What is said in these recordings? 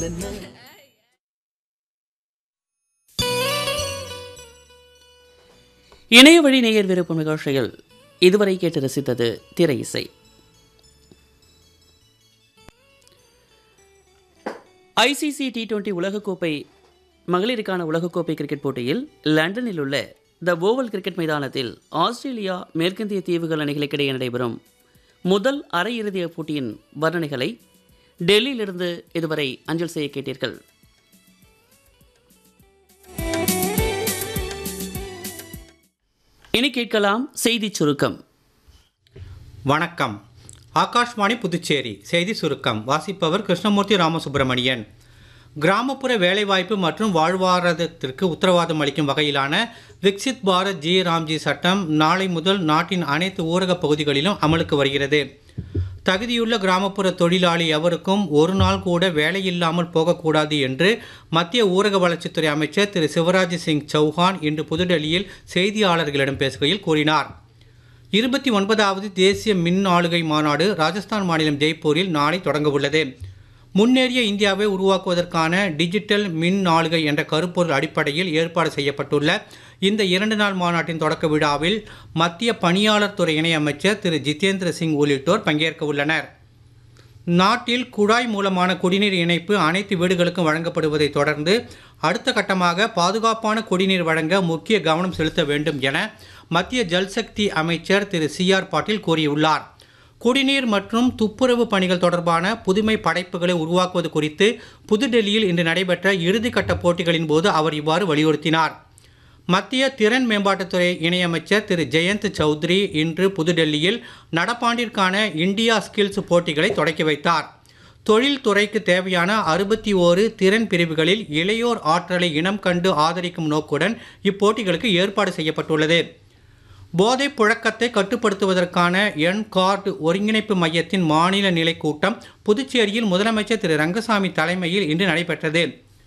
இணைய வழி நேயர் விருப்பம் நிகழ்ச்சியில் இதுவரை கேட்டு ரசித்தது திரை இசை ஐசிசி டி டுவெண்டி உலகக்கோப்பை மகளிருக்கான உலகக்கோப்பை கிரிக்கெட் போட்டியில் லண்டனில் உள்ள த ஓவல் கிரிக்கெட் மைதானத்தில் ஆஸ்திரேலியா மேற்கிந்திய தீவுகள் அணிகளுக்கிடையே நடைபெறும் முதல் அரையிறுதி போட்டியின் வர்ணனைகளை டெல்லியிலிருந்து இதுவரை அஞ்சல் செய்ய கேட்டீர்கள் இனி கேட்கலாம் செய்திச் சுருக்கம் வணக்கம் ஆகாஷ்வாணி புதுச்சேரி செய்தி சுருக்கம் வாசிப்பவர் கிருஷ்ணமூர்த்தி ராமசுப்பிரமணியன் கிராமப்புற வேலைவாய்ப்பு மற்றும் வாழ்வாதாரத்திற்கு உத்தரவாதம் அளிக்கும் வகையிலான விக்சித் பாரத் ஜி ராம்ஜி சட்டம் நாளை முதல் நாட்டின் அனைத்து ஊரகப் பகுதிகளிலும் அமலுக்கு வருகிறது தகுதியுள்ள கிராமப்புற தொழிலாளி எவருக்கும் ஒரு நாள் கூட வேலையில்லாமல் போகக்கூடாது என்று மத்திய ஊரக வளர்ச்சித்துறை அமைச்சர் திரு சிவராஜ் சிங் சௌஹான் இன்று புதுடெல்லியில் செய்தியாளர்களிடம் பேசுகையில் கூறினார் இருபத்தி ஒன்பதாவது தேசிய மின் ஆளுகை மாநாடு ராஜஸ்தான் மாநிலம் ஜெய்ப்பூரில் நாளை தொடங்க உள்ளது முன்னேறிய இந்தியாவை உருவாக்குவதற்கான டிஜிட்டல் மின் ஆளுகை என்ற கருப்பொருள் அடிப்படையில் ஏற்பாடு செய்யப்பட்டுள்ள இந்த இரண்டு நாள் மாநாட்டின் தொடக்க விழாவில் மத்திய பணியாளர் துறை இணையமைச்சர் திரு ஜிதேந்திர சிங் உள்ளிட்டோர் பங்கேற்க உள்ளனர் நாட்டில் குழாய் மூலமான குடிநீர் இணைப்பு அனைத்து வீடுகளுக்கும் வழங்கப்படுவதை தொடர்ந்து அடுத்த கட்டமாக பாதுகாப்பான குடிநீர் வழங்க முக்கிய கவனம் செலுத்த வேண்டும் என மத்திய ஜல்சக்தி அமைச்சர் திரு சி ஆர் பாட்டீல் கூறியுள்ளார் குடிநீர் மற்றும் துப்புரவு பணிகள் தொடர்பான புதுமை படைப்புகளை உருவாக்குவது குறித்து புதுடெல்லியில் இன்று நடைபெற்ற இறுதிக்கட்ட போட்டிகளின் போது அவர் இவ்வாறு வலியுறுத்தினார் மத்திய திறன் மேம்பாட்டுத்துறை இணையமைச்சர் திரு ஜெயந்த் சௌத்ரி இன்று புதுடெல்லியில் நடப்பாண்டிற்கான இந்தியா ஸ்கில்ஸ் போட்டிகளை தொடக்கி வைத்தார் தொழில் துறைக்கு தேவையான அறுபத்தி ஓரு திறன் பிரிவுகளில் இளையோர் ஆற்றலை இனம் கண்டு ஆதரிக்கும் நோக்குடன் இப்போட்டிகளுக்கு ஏற்பாடு செய்யப்பட்டுள்ளது போதைப் புழக்கத்தை கட்டுப்படுத்துவதற்கான என் கார்டு ஒருங்கிணைப்பு மையத்தின் மாநில நிலை கூட்டம் புதுச்சேரியில் முதலமைச்சர் திரு ரங்கசாமி தலைமையில் இன்று நடைபெற்றது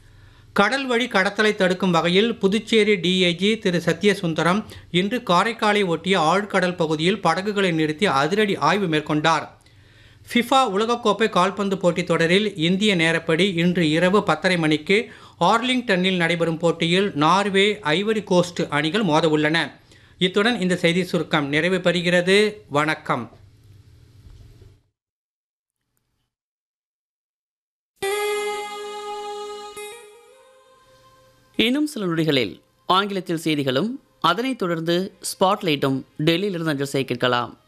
கடல் வழி கடத்தலை தடுக்கும் வகையில் புதுச்சேரி டிஐஜி திரு சத்யசுந்தரம் இன்று காரைக்காலை ஒட்டிய ஆழ்கடல் பகுதியில் படகுகளை நிறுத்தி அதிரடி ஆய்வு மேற்கொண்டார் ஃபிஃபா உலகக்கோப்பை கால்பந்து போட்டித் தொடரில் இந்திய நேரப்படி இன்று இரவு பத்தரை மணிக்கு ஆர்லிங்டனில் நடைபெறும் போட்டியில் நார்வே ஐவரி கோஸ்ட் அணிகள் மோதவுள்ளன இத்துடன் இந்த செய்தி சுருக்கம் நிறைவு பெறுகிறது வணக்கம் இன்னும் சில நொடிகளில் ஆங்கிலத்தில் செய்திகளும் அதனைத் தொடர்ந்து ஸ்பாட்லைட்டும் டெல்லியிலிருந்து அஞ்சல் செய்ய கேட்கலாம்